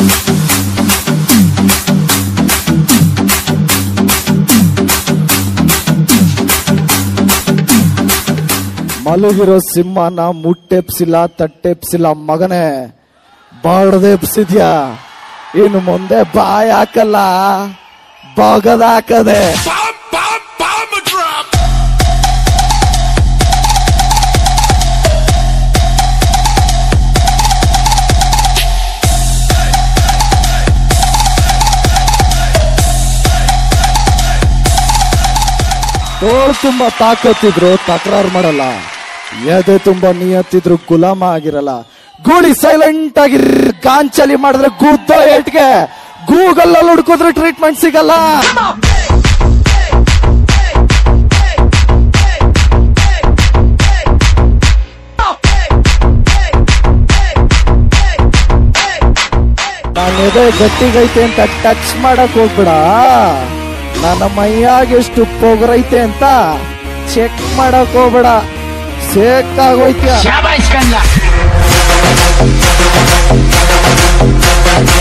ಮಲಗಿರೋ ಸಿಂಹನ ಮುಟ್ಟೆಪ್ಸಿಲ್ಲ ತಟ್ಟೆಪ್ಸಿಲ್ಲ ಮಗನೇ ಬಾಡ್ದೆಪ್ಸಿದ್ಯಾ ಇನ್ನು ಮುಂದೆ ಬಾಯ್ ಹಾಕಲ್ಲ ಬಗದ ಹಾಕದೆ Bomb, bomb, bomb drop. ತೋಳ್ ತುಂಬಾ ತಾಕತ್ತಿದ್ರು ತಕರಾರು ಮಾಡಲ್ಲ ಎದೆ ತುಂಬಾ ನಿಯತ್ತಿದ್ರು ಗುಲಾಮ ಆಗಿರಲ್ಲ ಗೂಳಿ ಸೈಲೆಂಟ್ ಆಗಿ ಗಾಂಚಲಿ ಮಾಡಿದ್ರೆ ಗುದ್ದ ಏಟ್ಗೆ ಗೂಗಲ್ ಅಲ್ಲಿ ಹುಡ್ಕಿದ್ರೆ ಟ್ರೀಟ್ಮೆಂಟ್ ಸಿಗಲ್ಲ ನಾನು ಎದೆ ಗಟ್ಟಿಗೈತೆ ಅಂತ ಟಚ್ ಮಾಡಕ್ ಹೋಗ್ಬೇಡ ನನ್ನ ಮೈಯಾಗ ಎಷ್ಟು ಪೊಗರೈತೆ ಅಂತ ಚೆಕ್ ಮಾಡಕ್ ಹೋಗ್ಬೇಡ ಸೇಕ್ ಆಗೋಯ್ತ್ಯಾ Shabash Kanda.